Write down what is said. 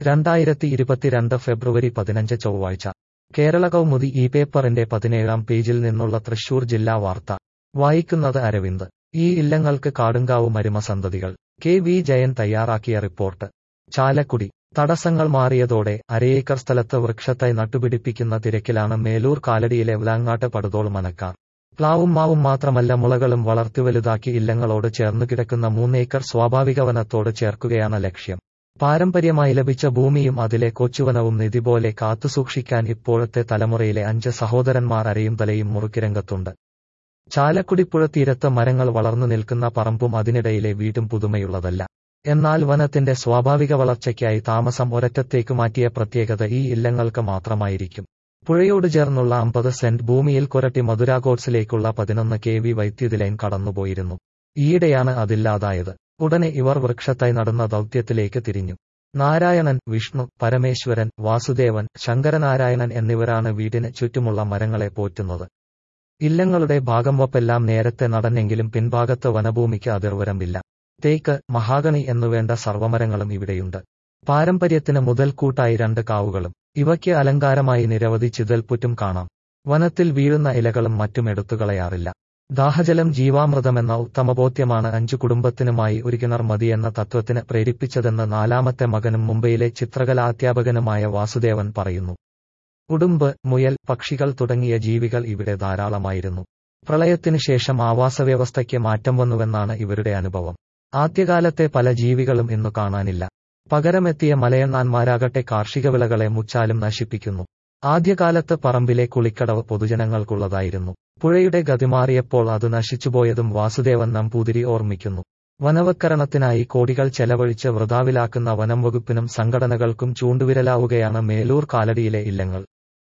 രണ്ടായിരത്തി ഇരുപത്തിരണ്ട് ഫെബ്രുവരി പതിനഞ്ച് ചൊവ്വാഴ്ച കേരള കൗമുദി ഈ പേപ്പറിന്റെ പതിനേഴാം പേജിൽ നിന്നുള്ള തൃശൂർ ജില്ലാ വാർത്ത വായിക്കുന്നത് അരവിന്ദ് ഈ ഇല്ലങ്ങൾക്ക് കാടുങ്കാവ് മരുമസന്തതികൾ കെ വി ജയൻ തയ്യാറാക്കിയ റിപ്പോർട്ട് ചാലക്കുടി തടസ്സങ്ങൾ മാറിയതോടെ അരയേക്കർ സ്ഥലത്ത് വൃക്ഷത്തൈ നട്ടുപിടിപ്പിക്കുന്ന തിരക്കിലാണ് മേലൂർ കാലടിയിലെ വ്ലാങ്ങാട്ട് പടുതോൾ മനക്കാർ പ്ലാവും മാവും മാത്രമല്ല മുളകളും വളർത്തി വലുതാക്കി ഇല്ലങ്ങളോട് ചേർന്നു കിടക്കുന്ന മൂന്നേക്കർ സ്വാഭാവിക വനത്തോട് ചേർക്കുകയാണ് ലക്ഷ്യം പാരമ്പര്യമായി ലഭിച്ച ഭൂമിയും അതിലെ കൊച്ചുവനവും നിധി പോലെ കാത്തുസൂക്ഷിക്കാൻ ഇപ്പോഴത്തെ തലമുറയിലെ അഞ്ച് സഹോദരന്മാർ അരയും തലയും മുറുക്കിരംഗത്തുണ്ട് ചാലക്കുടിപ്പുഴ തീരത്ത് മരങ്ങൾ വളർന്നു നിൽക്കുന്ന പറമ്പും അതിനിടയിലെ വീടും പുതുമയുള്ളതല്ല എന്നാൽ വനത്തിന്റെ സ്വാഭാവിക വളർച്ചയ്ക്കായി താമസം ഒരറ്റത്തേക്ക് മാറ്റിയ പ്രത്യേകത ഈ ഇല്ലങ്ങൾക്ക് മാത്രമായിരിക്കും പുഴയോട് ചേർന്നുള്ള അമ്പത് സെന്റ് ഭൂമിയിൽ കൊരട്ടി മധുരാഗോഡ്സിലേക്കുള്ള പതിനൊന്ന് കെ വി വൈദ്യുതി ലൈൻ കടന്നുപോയിരുന്നു ഈയിടെയാണ് അതില്ലാതായത് ഉടനെ ഇവർ വൃക്ഷത്തൈ നടുന്ന ദൗത്യത്തിലേക്ക് തിരിഞ്ഞു നാരായണൻ വിഷ്ണു പരമേശ്വരൻ വാസുദേവൻ ശങ്കരനാരായണൻ എന്നിവരാണ് വീടിന് ചുറ്റുമുള്ള മരങ്ങളെ പോറ്റുന്നത് ഇല്ലങ്ങളുടെ ഭാഗം വപ്പെല്ലാം നേരത്തെ നടന്നെങ്കിലും പിൻഭാഗത്ത് വനഭൂമിക്ക് അതിർവരമ്പില്ല തേക്ക് മഹാഗണി എന്നുവേണ്ട സർവമരങ്ങളും ഇവിടെയുണ്ട് പാരമ്പര്യത്തിന് മുതൽക്കൂട്ടായി രണ്ട് കാവുകളും ഇവയ്ക്ക് അലങ്കാരമായി നിരവധി ചിതൽപ്പുറ്റും കാണാം വനത്തിൽ വീഴുന്ന ഇലകളും മറ്റും എടുത്തുകളയാറില്ല ദാഹജലം ജീവാമൃതമെന്ന ഉത്തമബോധ്യമാണ് അഞ്ചു കുടുംബത്തിനുമായി ഒരു കിണർ മതിയെന്ന തത്വത്തിന് പ്രേരിപ്പിച്ചതെന്ന് നാലാമത്തെ മകനും മുംബൈയിലെ ചിത്രകലാധ്യാപകനുമായ വാസുദേവൻ പറയുന്നു ഉടുമ്പ് മുയൽ പക്ഷികൾ തുടങ്ങിയ ജീവികൾ ഇവിടെ ധാരാളമായിരുന്നു പ്രളയത്തിനു ശേഷം ആവാസവ്യവസ്ഥയ്ക്ക് മാറ്റം വന്നുവെന്നാണ് ഇവരുടെ അനുഭവം ആദ്യകാലത്തെ പല ജീവികളും ഇന്നു കാണാനില്ല പകരമെത്തിയ മലയണ്ണാന്മാരാകട്ടെ കാർഷിക വിളകളെ മുച്ചാലും നശിപ്പിക്കുന്നു ആദ്യകാലത്ത് പറമ്പിലെ കുളിക്കടവ് പൊതുജനങ്ങൾക്കുള്ളതായിരുന്നു പുഴയുടെ ഗതിമാറിയപ്പോൾ അത് നശിച്ചുപോയതും വാസുദേവൻ നമ്പൂതിരി ഓർമ്മിക്കുന്നു വനവത്കരണത്തിനായി കോടികൾ ചെലവഴിച്ച് വൃതാവിലാക്കുന്ന വനം വകുപ്പിനും സംഘടനകൾക്കും ചൂണ്ടുവിരലാവുകയാണ് മേലൂർ കാലടിയിലെ ഇല്ലങ്ങൾ